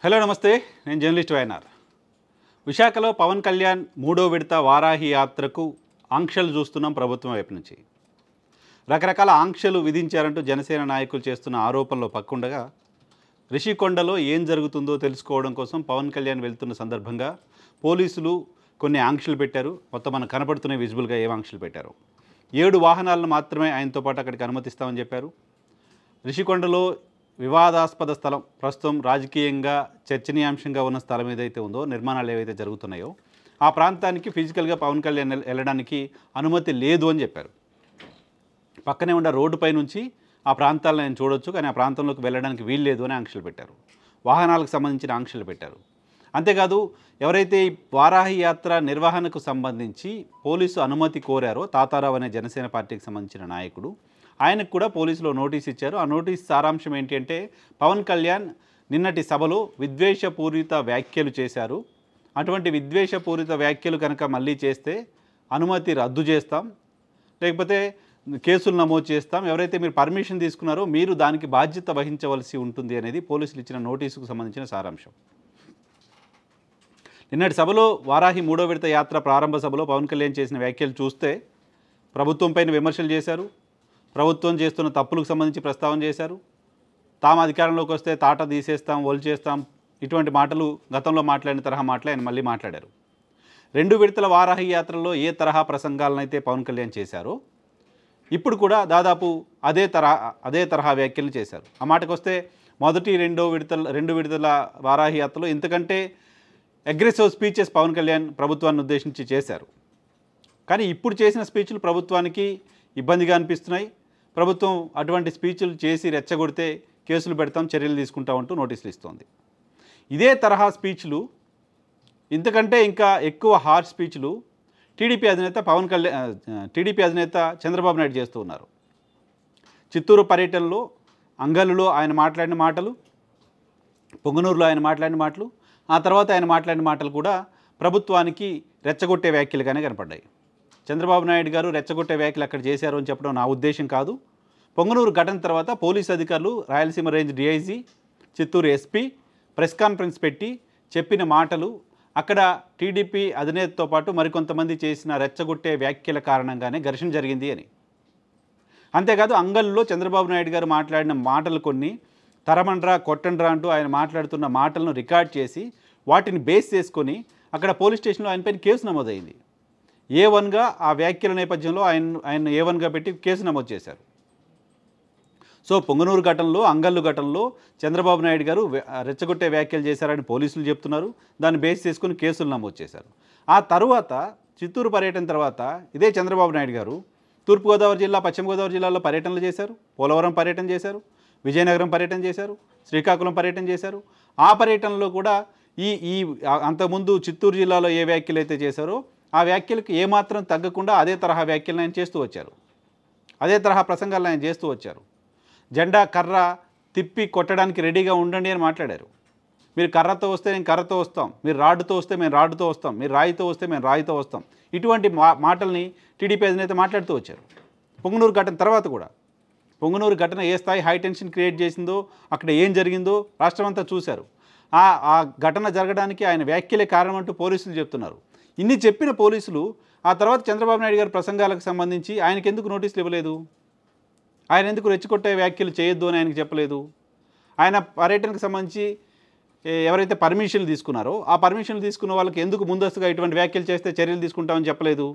hello నమస్తే నేను journalist YNR విశాఖలో పవన్ కళ్యాణ్ మూడో విడత వారాహి యాత్రకు ఆంక్షలు చూస్తున్నాం ప్రభుత్వం వైపు నుంచి రకరకాల ఆంక్షలు విధించారంటూ జనసేన నాయకులు చేస్తున్న ఆరోపణలో పక్కుండగా రిషికొండలో ఏం జరుగుతుందో తెలుసుకోవడం కోసం పవన్ కళ్యాణ్ వెళ్తున్న సందర్భంగా పోలీసులు కొన్ని ఆంక్షలు పెట్టారు మొత్తం మనకు కనపడుతున్న విజిబుల్గా ఏం ఆంక్షలు పెట్టారు ఏడు వాహనాలను మాత్రమే ఆయనతో పాటు అక్కడికి అనుమతిస్తామని చెప్పారు రిషికొండలో వివాదాస్పద స్థలం ప్రస్తుతం రాజకీయంగా చర్చనీయాంశంగా ఉన్న స్థలం ఏదైతే ఉందో నిర్మాణాలు ఏవైతే జరుగుతున్నాయో ఆ ప్రాంతానికి ఫిజికల్గా పవన్ కళ్యాణ్ వెల్- వెళ్ళడానికి అనుమతి లేదు అని చెప్పారు పక్కనే ఉన్న రోడ్డుపై నుంచి ఆ ప్రాంతాలను ఆయన చూడొచ్చు కానీ ఆ ప్రాంతంలోకి వెళ్ళడానికి వీల్లేదు అని ఆంక్షలు పెట్టారు వాహనాలకు సంబంధించిన ఆంక్షలు పెట్టారు అంతేకాదు ఎవరైతే ఈ వారాహి యాత్ర నిర్వహణకు సంబంధించి పోలీసు అనుమతి కోరారో తాతారావు అనే జనసేన పార్టీకి సంబంధించిన నాయకుడు ఆయనకు కూడా పోలీసులు నోటీస్ ఇచ్చారు ఆ నోటీస్ సారాంశం ఏంటి అంటే పవన్ కళ్యాణ్ నిన్నటి సభలో విద్వేషపూరిత వ్యాఖ్యలు చేశారు అటువంటి విద్వేషపూరిత వ్యాఖ్యలు కనుక మళ్ళీ చేస్తే అనుమతి రద్దు చేస్తాం లేకపోతే కేసులు నమోదు చేస్తాం ఎవరైతే మీరు పర్మిషన్ తీసుకున్నారో మీరు దానికి బాధ్యత వహించవలసి ఉంటుంది అనేది పోలీసులు ఇచ్చిన నోటీసుకు సంబంధించిన సారాంశం నిన్నటి సభలో వారాహి మూడో విడత యాత్ర ప్రారంభ సభలో పవన్ కళ్యాణ్ చేసిన వ్యాఖ్యలు చూస్తే ప్రభుత్వం పైన విమర్శలు చేశారు ప్రభుత్వం చేస్తున్న తప్పులకు సంబంధించి ప్రస్తావన చేశారు తాము అధికారంలోకి వస్తే తాట తీసేస్తాం ఒలు చేస్తాం ఇటువంటి మాటలు గతంలో మాట్లాడిన తరహా మాటలు ఆయన మళ్ళీ మాట్లాడారు రెండు విడతల వారాహి యాత్రలో ఏ తరహా ప్రసంగాలను అయితే పవన్ కళ్యాణ్ చేశారో ఇప్పుడు కూడా దాదాపు అదే తరహా అదే తరహా వ్యాఖ్యలు చేశారు ఆ మాటకు వస్తే మొదటి రెండో విడతల రెండు విడతల వారాహి యాత్రలో ఇంతకంటే అగ్రెసివ్ స్పీచెస్ పవన్ కళ్యాణ్ ప్రభుత్వాన్ని ఉద్దేశించి చేశారు కానీ ఇప్పుడు చేసిన స్పీచ్లు ప్రభుత్వానికి ఇబ్బందిగా అనిపిస్తున్నాయి ప్రభుత్వం అటువంటి స్పీచ్లు చేసి రెచ్చగొడితే కేసులు పెడతాం చర్యలు తీసుకుంటామంటూ నోటీసులు ఇస్తోంది ఇదే తరహా స్పీచ్లు ఇంతకంటే ఇంకా ఎక్కువ హార్డ్ స్పీచ్లు టీడీపీ అధినేత పవన్ కళ్యాణ్ టీడీపీ అధినేత చంద్రబాబు నాయుడు చేస్తూ ఉన్నారు చిత్తూరు పర్యటనలో అంగల్లులో ఆయన మాట్లాడిన మాటలు పొంగనూరులో ఆయన మాట్లాడిన మాటలు ఆ తర్వాత ఆయన మాట్లాడిన మాటలు కూడా ప్రభుత్వానికి రెచ్చగొట్టే వ్యాఖ్యలుగానే కనపడ్డాయి చంద్రబాబు నాయుడు గారు రెచ్చగొట్టే వ్యాఖ్యలు అక్కడ చేశారు అని చెప్పడం నా ఉద్దేశం కాదు పొంగనూరు ఘటన తర్వాత పోలీసు అధికారులు Rayalaseema range DIG Chittoor SP press conference పెట్టి చెప్పిన మాటలు అక్కడ టీడీపీ అధినేతతో పాటు మరికొంతమంది చేసిన రెచ్చగొట్టే వ్యాఖ్యల కారణంగానే ఘర్షణ జరిగింది అని అంతేకాదు అంగల్లో చంద్రబాబు నాయుడు గారు మాట్లాడిన మాటలు కొన్ని తరమండ్రా కొట్టండ్రా అంటూ ఆయన మాట్లాడుతున్న మాటలను రికార్డ్ చేసి వాటిని బేస్ చేసుకొని అక్కడ పోలీస్ స్టేషన్లో ఆయనపైన కేసు నమోదైంది ఏ వన్గా ఆ వ్యాఖ్యల నేపథ్యంలో ఆయన ఆయన ఏ వన్గా పెట్టి కేసు నమోదు చేశారు సో పొంగనూరు ఘటనలో అంగల్లు ఘటనలో చంద్రబాబు నాయుడు గారు వ్య- రెచ్చగొట్టే వ్యాఖ్యలు చేశారని పోలీసులు చెప్తున్నారు దాన్ని బేస్ చేసుకుని కేసులు నమోదు చేశారు ఆ తరువాత చిత్తూరు పర్యటన తర్వాత ఇదే చంద్రబాబు నాయుడు గారు తూర్పుగోదావరి జిల్లా పశ్చిమ గోదావరి జిల్లాలో పర్యటనలు చేశారు పోలవరం పర్యటన చేశారు విజయనగరం పర్యటన చేశారు శ్రీకాకుళం పర్యటన చేశారు ఆ పర్యటనలో కూడా ఈ ఈ ఆ- అంతకుముందు చిత్తూరు జిల్లాలో ఏ వ్యాఖ్యలు అయితే చేశారో ఆ వ్యాఖ్యలకు ఏమాత్రం తగ్గకుండా అదే తరహా వ్యాఖ్యలను ఆయన చేస్తూ వచ్చారు అదే తరహా ప్రసంగాలను ఆయన చేస్తూ వచ్చారు జెండా కర్ర తిప్పి కొట్టడానికి రెడీగా ఉండండి అని మాట్లాడారు మీరు కర్రతో వస్తే నేను కర్రతో వస్తాం మీరు రాడ్డుతో వస్తే మేము రాడ్డుతో వస్తాం మీరు రాయితో వస్తే మేము రాయితో వస్తాం ఇటువంటి మా మాటల్ని టీడీపీ అధినేత మాట్లాడుతూ వచ్చారు పొంగనూరు ఘటన తర్వాత కూడా పొంగనూరు ఘటన ఏ స్థాయి హై టెన్షన్ క్రియేట్ చేసిందో అక్కడ ఏం జరిగిందో రాష్ట్రం అంతా చూశారు ఆ ఆ ఘటన జరగడానికి ఆయన వ్యాఖ్యలే కారణం అంటూ పోలీసులు చెప్తున్నారు ఇన్ని చెప్పిన పోలీసులు ఆ తర్వాత చంద్రబాబు నాయుడు గారి ప్రసంగాలకు సంబంధించి ఆయనకి ఎందుకు నోటీసులు ఇవ్వలేదు ఆయన ఎందుకు రెచ్చికొట్టే వ్యాఖ్యలు చేయొద్దు అని ఆయనకు చెప్పలేదు ఆయన పర్యటనకు సంబంధించి ఏ, ఎవరైతే పర్మిషన్లు తీసుకున్నారో ఆ పర్మిషన్లు తీసుకున్న వాళ్ళకి ఎందుకు ముందస్తుగా ఇటువంటి వ్యాఖ్యలు చేస్తే చర్యలు తీసుకుంటామని చెప్పలేదు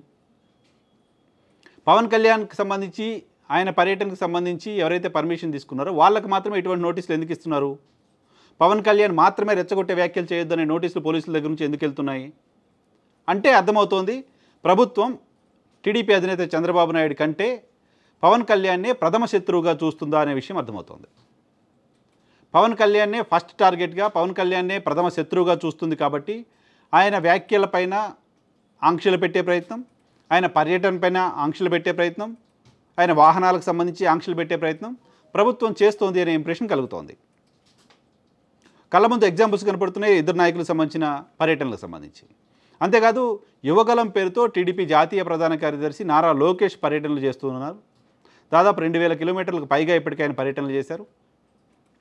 పవన్ కళ్యాణ్కి సంబంధించి ఆయన పర్యటనకు సంబంధించి ఎవరైతే పర్మిషన్ తీసుకున్నారో వాళ్ళకి మాత్రమే ఇటువంటి నోటీసులు ఎందుకు ఇస్తున్నారు పవన్ కళ్యాణ్ మాత్రమే రెచ్చగొట్టే వ్యాఖ్యలు చేయొద్దనే నోటీసులు పోలీసుల దగ్గర నుంచి ఎందుకు వెళ్తున్నాయి అంటే అర్థమవుతోంది ప్రభుత్వం టీడీపీ అధినేత చంద్రబాబు నాయుడు కంటే పవన్ కళ్యాణ్నే ప్రథమ శత్రువుగా చూస్తుందా అనే విషయం అర్థమవుతోంది పవన్ కళ్యాణ్నే ఫస్ట్ టార్గెట్గా పవన్ కళ్యాణ్నే ప్రథమ శత్రువుగా చూస్తుంది కాబట్టి ఆయన వ్యాఖ్యలపైన ఆంక్షలు పెట్టే ప్రయత్నం ఆయన పర్యటన పైన ఆంక్షలు పెట్టే ప్రయత్నం ఆయన వాహనాలకు సంబంధించి ఆంక్షలు పెట్టే ప్రయత్నం ప్రభుత్వం చేస్తోంది అనే ఇంప్రెషన్ కలుగుతోంది కళ్ళ ముందు ఎగ్జాంపుల్స్ కనపడుతున్నాయి ఇద్దరు నాయకులకు సంబంధించిన పర్యటనలకు సంబంధించి అంతేకాదు యువగలం పేరుతో టీడీపీ జాతీయ ప్రధాన కార్యదర్శి నారా లోకేష్ పర్యటనలు చేస్తున్నారు దాదాపు రెండు వేల కిలోమీటర్లకు పైగా ఇప్పటికే ఆయన పర్యటనలు చేశారు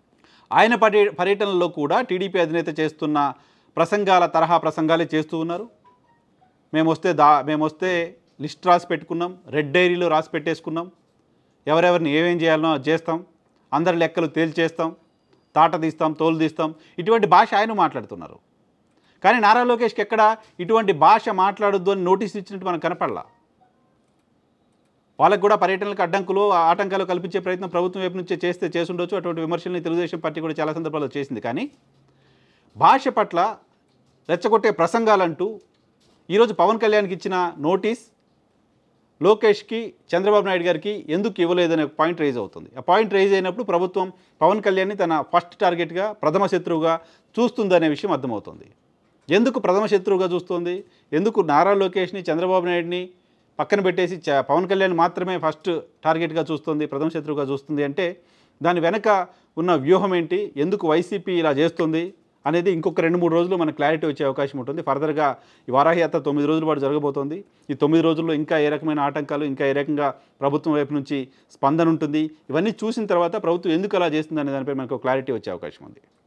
ఆయన పర్య పర్యటనలో కూడా టీడీపీ అధినేత చేస్తున్న ప్రసంగాల తరహా ప్రసంగాలే చేస్తూ ఉన్నారు మేము వస్తే దా మేము వస్తే లిస్ట్ రాసి పెట్టుకున్నాం రెడ్ డైరీలో రాసి పెట్టేసుకున్నాం ఎవరెవరిని ఏమేం చేయాలనో అది చేస్తాం అందరి లెక్కలు తేల్చేస్తాం తాట తీస్తాం తోలు తీస్తాం ఇటువంటి భాష ఆయన మాట్లాడుతున్నారు కానీ నారా లోకేష్కి ఎక్కడ ఇటువంటి భాష మాట్లాడొద్దు అని నోటీస్ ఇచ్చినట్టు మనకు కనపడలా వాళ్ళకు కూడా పర్యటనలకు అడ్డంకులు ఆటంకాలు కల్పించే ప్రయత్నం ప్రభుత్వం వైపు నుంచే చేస్తే చేసుండొచ్చు అటువంటి విమర్శల్ని తెలుగుదేశం పార్టీ కూడా చాలా సందర్భాల్లో చేసింది కానీ భాష పట్ల రెచ్చగొట్టే ప్రసంగాలంటూ ఈరోజు పవన్ కళ్యాణ్కి ఇచ్చిన నోటీస్ లోకేష్కి చంద్రబాబు నాయుడు గారికి ఎందుకు ఇవ్వలేదనే ఒక పాయింట్ రైజ్ అవుతుంది ఆ పాయింట్ రైజ్ అయినప్పుడు ప్రభుత్వం పవన్ కళ్యాణ్ని తన ఫస్ట్ టార్గెట్గా ప్రథమ శత్రువుగా చూస్తుందనే విషయం అర్థమవుతుంది ఎందుకు ప్రథమ శత్రువుగా చూస్తుంది ఎందుకు నారా లోకేష్ని చంద్రబాబు నాయుడిని పక్కన పెట్టేసి చ- పవన్ కళ్యాణ్ మాత్రమే ఫస్ట్ టార్గెట్గా చూస్తుంది ప్రథమ శత్రువుగా చూస్తుంది అంటే దాని వెనక ఉన్న వ్యూహం ఏంటి ఎందుకు వైసీపీ ఇలా చేస్తుంది అనేది ఇంకొక రెండు మూడు రోజులు మనకు క్లారిటీ వచ్చే అవకాశం ఉంటుంది ఫర్దర్గా ఈ వారాహి యాత్ర తొమ్మిది రోజుల పాటు జరగబోతోంది ఈ తొమ్మిది రోజుల్లో ఇంకా ఏ రకమైన ఆటంకాలు ఇంకా ఏ రకంగా ప్రభుత్వం వైపు నుంచి స్పందన ఉంటుంది ఇవన్నీ చూసిన తర్వాత ప్రభుత్వం ఎందుకు అలా చేస్తుంది అనే దానిపై మనకు క్లారిటీ వచ్చే అవకాశం ఉంది